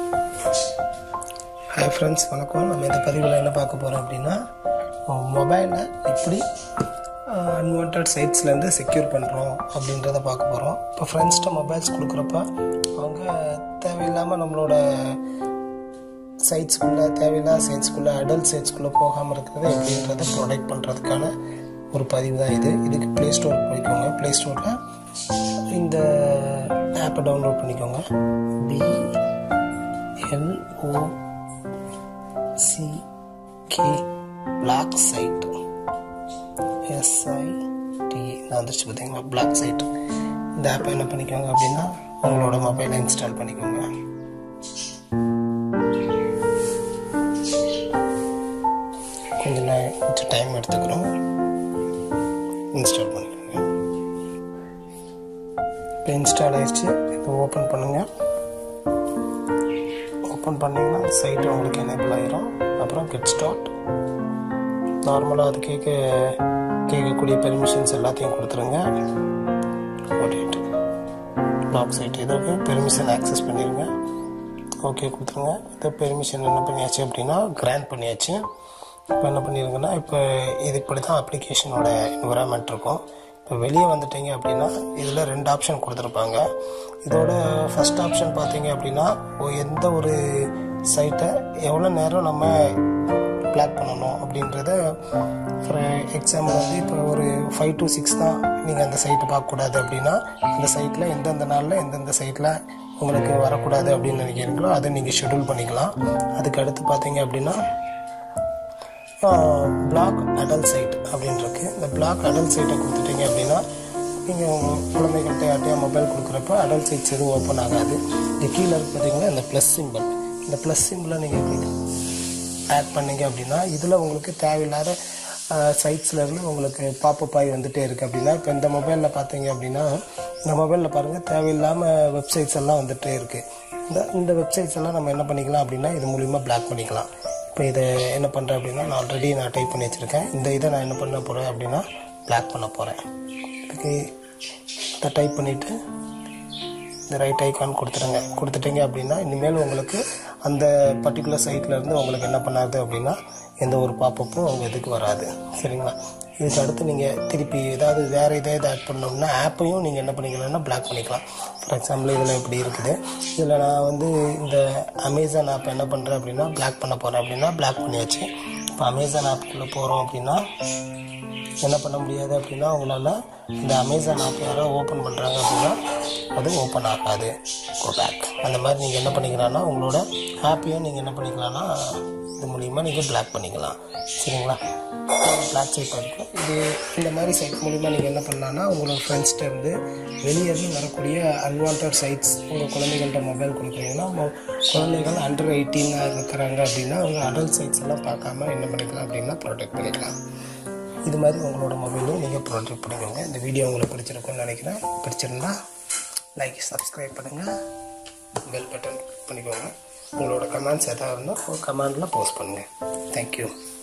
hi friends வணக்கம் நம்ம இந்த பதிவில் என்ன பார்க்க போகிறோம் அப்படின்னா மொபைலை எப்படி அன்வான்ட் சைட்ஸ்லேருந்து செக்யூர் பண்ணுறோம் அப்படின்றத பார்க்க போகிறோம் இப்போ ஃப்ரெண்ட்ஸ்கிட்ட மொபைல்ஸ் கொடுக்குறப்ப அவங்க தேவையில்லாமல் நம்மளோட சைட்ஸ்குள்ளே தேவையில்லாத சைட்ஸ்குள்ளே அடல்ட் சைட்ஸ்குள்ளே போகாமல் இருக்கிறது எப்படின்றத ப்ரொடெக்ட் பண்ணுறதுக்கான ஒரு பதிவு தான் இது இதுக்கு ப்ளே ஸ்டோர் போய்க்கோங்க ப்ளே ஸ்டோரில் இந்த ஆப்பை டவுன்லோட் பண்ணிக்கோங்க B L O C K block site S I T நான் வந்துருச்சு பார்த்தீங்களா பிளாக் சைட் இந்த ஆப்பை என்ன பண்ணிக்கோங்க அப்படின்னா உங்களோட மொபைலை இன்ஸ்டால் பண்ணிக்கோங்க கொஞ்சம் நே- கொஞ்சம் டைம் எடுத்துக்கிறோம் இன்ஸ்டால் பண்ணிக்கோங்க இப்போ இன்ஸ்டால் ஆயிடுச்சு இதை ஓப்பன் பண்ணுங்கள் ஓப்பன் பண்ணிங்கன்னா சைட்டு உங்களுக்கு எனேபிள் ஆயிரும் அப்புறம் கெட் ஸ்டார்ட் நார்மலாக அது கேட்க கேட்கக்கூடிய பெர்மிஷன்ஸ் எல்லாத்தையும் கொடுத்துருங்க ஓடிட்டு லாக் சைட் இதற்கு பெர்மிஷன் ஆக்சஸ் பண்ணிடுங்க ஓகே கொடுத்துருங்க இந்த பெர்மிஷன் என்ன பண்ணியாச்சு அப்படின்னா கிராண்ட் பண்ணியாச்சு இப்போ என்ன பண்ணிடுங்கன்னா இப்போ இது இப்படி தான் அப்ளிகேஷனோட என்விரான்மெண்ட் இருக்கும் இப்போ வெளியே வந்துட்டீங்க அப்படின்னா இதில் ரெண்டு ஆப்ஷன் கொடுத்துருப்பாங்க இதோட ஃபர்ஸ்ட் ஆப்ஷன் பார்த்தீங்க அப்படின்னா ஒ- எந்த ஒரு சைட்டை எவ்வளோ நேரம் நம்ம பிளாக் பண்ணணும் அப்படின்றத ஃபார் எக்ஸாம்பிள் வந்து இப்போ ஒரு ஃபைவ் டு சிக்ஸ் தான் நீங்கள் அந்த சைட்டை பார்க்கக்கூடாது அப்படின்னா அந்த சைட்டில் எந்தெந்த நாளில் எந்தெந்த சைட்டில் உங்களுக்கு வரக்கூடாது அப்படின்னு நினைக்கிறீங்களோ அதை நீங்கள் ஷெட்யூல் பண்ணிக்கலாம் அதுக்கு அடுத்து பார்த்தீங்க அப்படின்னா பிளாக் அடல்ட் சைட் அப்படின்னு இருக்கு இந்த பிளாக் அடல்ட் சைட்டை கொடுத்துட்டீங்க அப்படின்னா நீங்கள் உங்கள் குழந்தைகள்கிட்ட யார்ட்டையா மொபைல் கொடுக்குறப்ப அடல்ட் சைட்ஸ் எதுவும் ஓப்பன் ஆகாது இது கீழே இருக்கு பார்த்தீங்கன்னா இந்த ப்ளஸ் சிம்பிள் இந்த ப்ளஸ் சிம்பிளை நீங்கள் ஆட் பண்ணீங்க அப்படின்னா இதில் உங்களுக்கு தேவையில்லாத சைட்ஸில் இருந்து உங்களுக்கு பாப்பப் ஆகி வந்துட்டே இருக்குது அப்படின்னா இப்போ இந்த மொபைலில் பார்த்தீங்க அப்படின்னா இந்த மொபைலில் பாருங்கள் தேவையில்லாமல் வெப்சைட்ஸ் எல்லாம் வந்துட்டே இருக்குது இந்த இந்த வெப்சைட்ஸ் எல்லாம் நம்ம என்ன பண்ணிக்கலாம் அப்படின்னா இது மூலிமா பிளாக் பண்ணிக்கலாம் இப்போ இதை என்ன பண்ணுறேன் அப்படின்னா நான் ஆல்ரெடி நான் டைப் பண்ணி வச்சுருக்கேன் இந்த இதை நான் என்ன பண்ண போகிறேன் அப்படின்னா பிளாக் பண்ண போகிறேன் இதுக்கு இதை டைப் பண்ணிவிட்டு இந்த ரைட் ஐக்கான் கொடுத்துருங்க கொடுத்துட்டீங்க அப்படின்னா இனிமேல் உங்களுக்கு அந்த பர்டிகுலர் சைட்லேருந்து உங்களுக்கு என்ன பண்ணாது அப்படின்னா எந்த ஒரு பாப்பப்பும் உங்கள் இதுக்கு வராது சரிங்களா இதுக்கு அடுத்து நீங்கள் திருப்பி ஏதாவது வேறு எதாவது ஆட் பண்ணோம்னா ஆப்பையும் நீங்கள் என்ன பண்ணிக்கலாம்னா பிளாக் பண்ணிக்கலாம் ஃபார் எக்ஸாம்பிள் இதில் இப்படி இருக்குது இதில் நான் வந்து இந்த அமேசான் ஆப் என்ன பண்ணுறேன் அப்படின்னா பிளாக் பண்ண போகிறேன் அப்படின்னா பிளாக் பண்ணியாச்சு இப்போ அமேசான் ஆப்புக்குள்ளே போகிறோம் அப்படின்னா என்ன பண்ண முடியாது அப்படின்னா உங்களால் இந்த அமேசான் ஆப் யாரோ ஓப்பன் பண்ணுறாங்க அப்படின்னா அது ஓப்பன் ஆகாது கோ பேக் அந்த மாதிரி நீங்கள் என்ன பண்ணிக்கலாம்னா உங்களோட ஆப்பையும் நீங்கள் என்ன பண்ணிக்கலாம்னா இது மூலிமா நீங்கள் பிளாக் பண்ணிக்கலாம் சரிங்களா பிளாக் சைட் இருக்கும் இது இந்த மாதிரி சைட் மூலிமா நீங்கள் என்ன பண்ணலாம்னா உங்களோட ஃப்ரெண்ட்ஸ்கிட்ட இருந்து வெளியே இருந்து வரக்கூடிய அன்வான்ட் சைட்ஸ் உங்கள் குழந்தைகள்கிட்ட மொபைல் கொடுக்குறீங்கன்னா உங்க குழந்தைகள் அண்டர் எயிட்டீனாக இருக்கிறாங்க அப்படின்னா அவங்க அடல்ட் சைட்ஸ் எல்லாம் பார்க்காம என்ன பண்ணிக்கலாம் அப்படின்னா ப்ரொடெக்ட் பண்ணிக்கலாம் இது மாதிரி உங்களோட மொபைலும் நீங்கள் ப்ரொடெக்ட் பண்ணிக்கோங்க இந்த வீடியோ உங்களுக்கு பிடிச்சிருக்கும்னு நினைக்கிறேன் பிடிச்சிருந்தா லைக் சப்ஸ்கிரைப் பண்ணுங்கள் பெல் பட்டன் பண்ணிக்கோங்க உங்களோட கமெண்ட்ஸ் எதாவது இருந்தால் கமெண்டில் போஸ்ட் பண்ணுங்கள் தேங்க்யூ